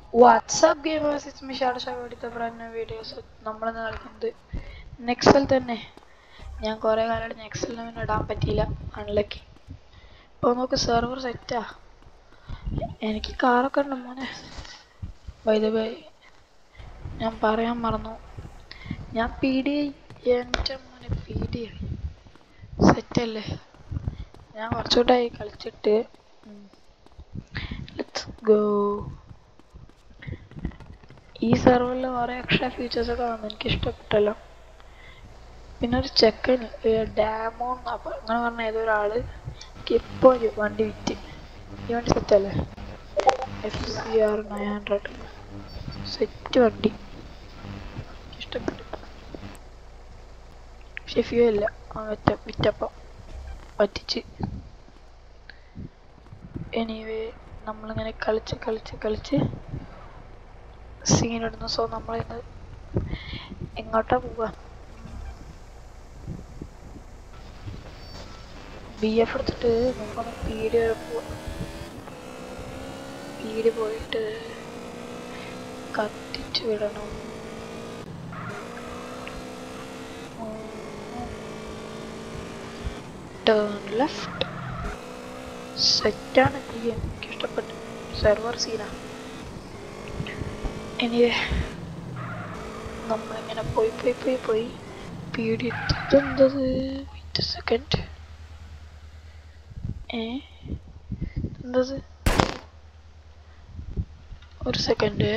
WhatsApp gamers it's me ഷാഡ് ഷാഡ് brand videos നമ്മളിന്ന് കളിക്കുന്നത് നെക്സൽ തന്നെ ഞാൻ കുറേ കാലമായിട്ട് നെക്സലിന് പിന്നെ ഇടാൻ പറ്റിയില്ല അൺലക്കി ഇപ്പോൾ നോക്ക് സെർവർ സെറ്റാ എനിക്ക് കാറൊക്കെ ഉണ്ട് മോനെ ബൈ ദ ബൈ ഞാൻ പറയാൻ മറന്നു ഞാൻ പി ഡി ഐ എൻ്റെ മോനെ പി ഡി ഐ സെറ്റല്ലേ ഞാൻ കുറച്ചുകൂട്ടായി കളിച്ചിട്ട് ലെറ്റ്സ് ഗോ ഈ സെർവറിൽ കുറേ എക്സ്ട്രാ ഫീച്ചേഴ്സ് ഒക്കെ വന്നു എനിക്ക് ഇഷ്ടപ്പെട്ടല്ലോ പിന്നെ ഒരു ചെക്കൻ ഡാമോ അപ്പം അങ്ങനെ പറഞ്ഞ ഏതോ ഒരാള് എനിക്ക് ഇപ്പോൾ ഒരു വണ്ടി വിറ്റ് ഈ വണ്ടി സെറ്റല്ലേ F C R nine hundred set വണ്ടി ഇഷ്ടപ്പെട്ടു പക്ഷെ ഫ്യൂ ഇല്ല ആ വിറ്റ വിറ്റപ്പം പറ്റിച്ച് എനിവേ നമ്മളിങ്ങനെ കളിച്ച് കളിച്ച് കളിച്ച് സീൻ ഇടുന്നു സോ നമ്മളിന്ന് എങ്ങോട്ടാ പോവാ ബി എഫ് എടുത്തിട്ട് നമുക്കൊന്ന് പീടി വരെ പോവാം പീടി പോയിട്ട് കത്തിച്ച് വിടണം ടേൺ ലെഫ്റ്റ് സെറ്റാണ് ഈ ഗെയിം എനിക്ക് ഇഷ്ടപ്പെട്ടു സെർവർ സീനാണ് എനിവേ നമ്മളിങ്ങനെ പോയി പോയി പോയി പോയി പീടി എത്തുന്നത് വെയിറ്റ് സെക്കൻഡ് ഏ എന്തത് ഒരു സെക്കൻഡ്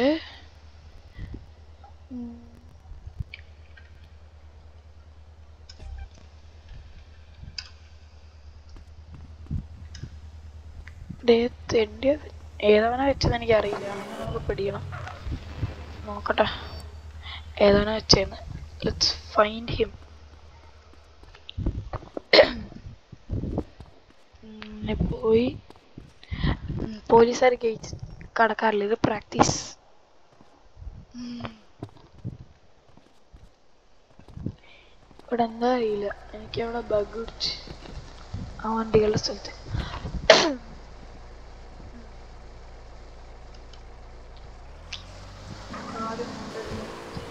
തെണ്ടിയ ഏതവനാ വെച്ചത് എനിക്ക് അറിയില്ല അങ്ങനെ നമുക്ക് പിടിക്കണം നോക്കട്ടെ ഏതാണ് വെച്ചതെന്ന് ലെറ്റ്സ് ഫൈൻഡ് ഹിം പോയി പോലീസുകാർ ഗേറ്റ് കടക്കാറില്ല ഇത് പ്രാക്ടീസ് ഇവിടെ എന്താ അറിയില്ല എനിക്ക് അവിടെ ബഗ് പിടിച്ച് ആ വണ്ടികളുടെ സ്ഥലത്ത് ആരും ഉണ്ടല്ലോ.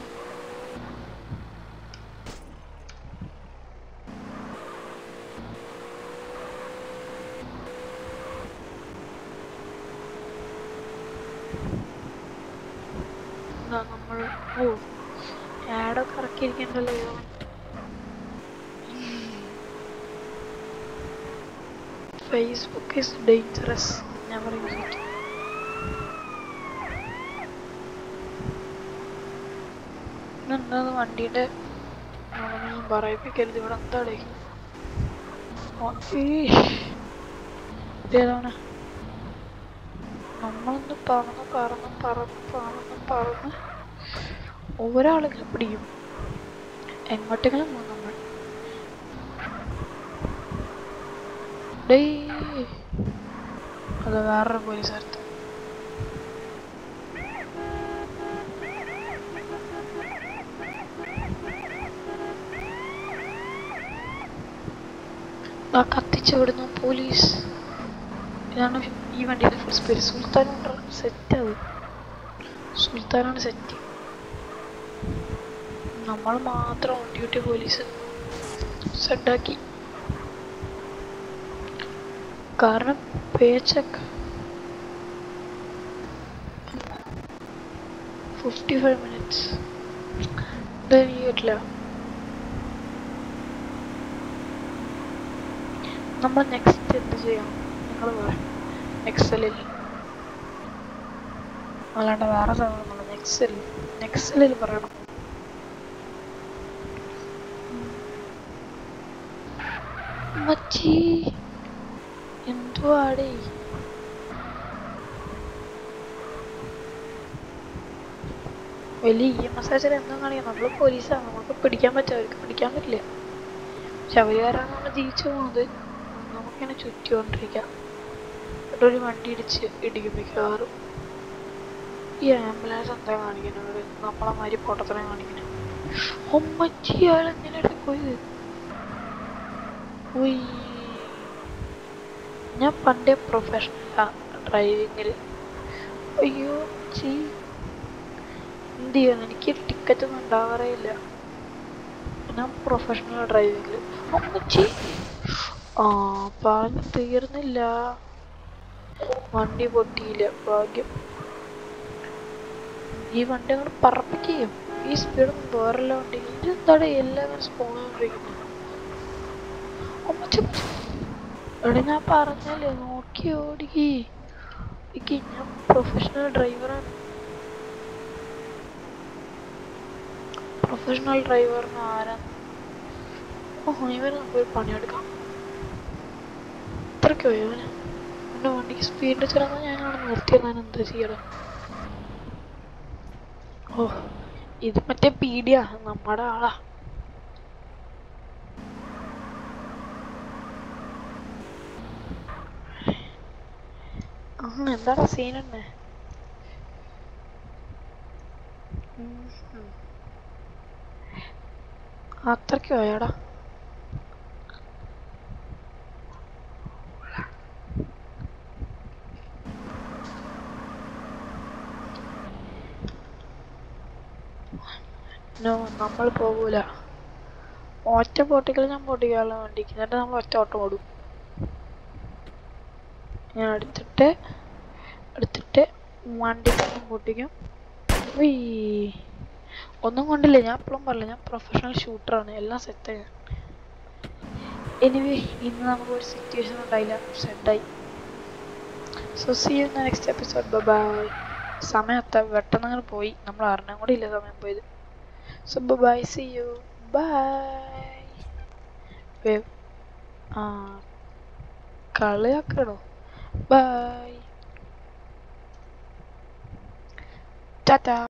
എന്താ നമ്മൾ ഓ ആഡൊക്കെ ഇറക്കിയിരിക്കണ്ടല്ലോ ഇവൻ ഫേസ്ബുക്ക് ഇസ് ഡേഞ്ചറസ് ഞാൻ പറയുന്നത് എന്താന്ന് വണ്ടീൻ്റെ നമ്മളൊന്നും പറയിപ്പിക്കരുത് ഇവിടെ എന്താടേ ഇതേതാണ് നമ്മളൊന്ന് പറന്ന് പറന്ന് പറന്ന് പറന്ന് പറന്ന് ഒരാളുകളെ പിടിക്കും എങ്ങോട്ടെങ്കിലും പോകും നമ്മൾ ഡേയ് അത് വേറൊരു പോലീസുകാരത്ത് ആ കത്തിച്ച് വിടുന്നു പോലീസ് ഇതാണ് ഈ വണ്ടിയുടെ ഫുൾ സ്പീഡ് സുൽത്താനുണ്ട് സെറ്റ് അത് സുൽത്താനാണ് സെറ്റ് നമ്മൾ മാത്രം ഓൺ ഡ്യൂട്ടി പോലീസ് സെറ്റാക്കി കാരണം paycheck fifty five minutes ഇതെനിക്ക് കിട്ടില്ല നമ്മൾ നെക്സ്റ്റ് എന്ത് ചെയ്യണം നിങ്ങൾ പറ എക്സലിൽ അല്ലാണ്ട് വേറെ സാധനങ്ങൾ നെക്സലിൽ നെക്സലിൽ പറയണം മച്ചി എന്തുവാടേ വലിയ ഇ എം എസ് അയച്ചാൽ എന്തോ കാണിക്കാം നമ്മൾ പോലീസാണ് നമുക്ക് പിടിക്കാൻ പറ്റും അവർക്ക് പിടിക്കാൻ പറ്റില്ല പക്ഷെ അവർ കാരണം നമ്മൾ ജീവിച്ചു പോകുന്നത് നമുക്കിങ്ങനെ ചുറ്റിക്കൊണ്ടിരിക്കാം എന്നിട്ട് ഒരു വണ്ടി ഇടിച്ച് ഇടിക്കും മിക്കവാറും ഈ ആംബുലൻസ് എന്താ കാണിക്കുന്നത് നമ്മളെ മാതിരി പൊട്ടത്തരം കാണിക്കുന്നത് ഒമ്മച്ചി അയാൾ എന്തിനാണ് പോയത് ഉയ്. ഞാൻ പണ്ടേ പ്രൊഫഷണലാ ഡ്രൈവിങ്ങിൽ അയ്യോ ചീ എന്ത് ചെയ്യാൻ എനിക്ക് ടിക്കറ്റ് ഒന്നും ഉണ്ടാവാറേ ഇല്ല ഞാൻ പ്രൊഫഷണൽ ഡ്രൈവിംഗിൽ അമ്മച്ചി ആ പറഞ്ഞു തീർന്നില്ല വണ്ടി പൊട്ടിയില്ല ഭാഗ്യം ഈ വണ്ടി അങ്ങോട്ട് പറപ്പിക്കുകയും ഈ സ്പീഡൊന്നും വേറെല്ലാം വണ്ടി ഇതെന്താണ് എല്ലാം അങ്ങനെ സ്പോൺ ചെയ്തിരിക്കുന്നത് അമ്മച്ചി എടാ ഞാൻ പറഞ്ഞല്ലേ നോക്കി ഓടിക്കി എനിക്ക് ഞാൻ പ്രൊഫഷണൽ ഡ്രൈവറാണ് പ്രൊഫഷണൽ ഡ്രൈവറിന് ആരാ ഓഹോ ഇവന് നമുക്ക് ഒരു പണിയെടുക്കാം ഇത്രയ്ക്കോ ഇവന് എൻ്റെ വണ്ടിക്ക് സ്പീഡ് ചെല്ലുമ്പോൾ ഞാൻ അവിടെ നിർത്തിയത് ഞാൻ എന്താ ചെയ്യണം ഓ ഇത് മറ്റേ പീഡിയാ നമ്മുടെ ആളാ ആ എന്താണ് സീൻ തന്നെ അത്രയ്ക്ക് പോയാടാ നോ നമ്മൾ പോകൂല ഒറ്റ പൊട്ടിക്കൽ ഞാൻ പൊട്ടിക്കാനുള്ള വണ്ടിക്ക് എന്നിട്ട് നമ്മൾ ഒറ്റ ഓട്ടം ഓടും ഞാൻ എടുത്തിട്ട് എടുത്തിട്ട് വണ്ടി തന്നെ പൊട്ടിക്കും ഉയ്യ്. ഒന്നും കൊണ്ടില്ല ഞാൻ എപ്പോഴും പറയില്ല ഞാൻ പ്രൊഫഷണൽ ഷൂട്ടറാണ് എല്ലാം സെറ്റ് ഞാൻ എനിവേ ഇന്ന് നമുക്ക് ഒരു സിറ്റുവേഷൻ ഉണ്ടായില്ല സെറ്റായി so see you in the next episode bye സമയം എത്താൻ പെട്ടെന്ന് അങ്ങനെ പോയി നമ്മൾ അറിഞ്ഞാൽ കൂടി ഇല്ല സമയം പോയത് so bye see you bye ആ കളിയാക്കണോ ബൈ ടാറ്റാ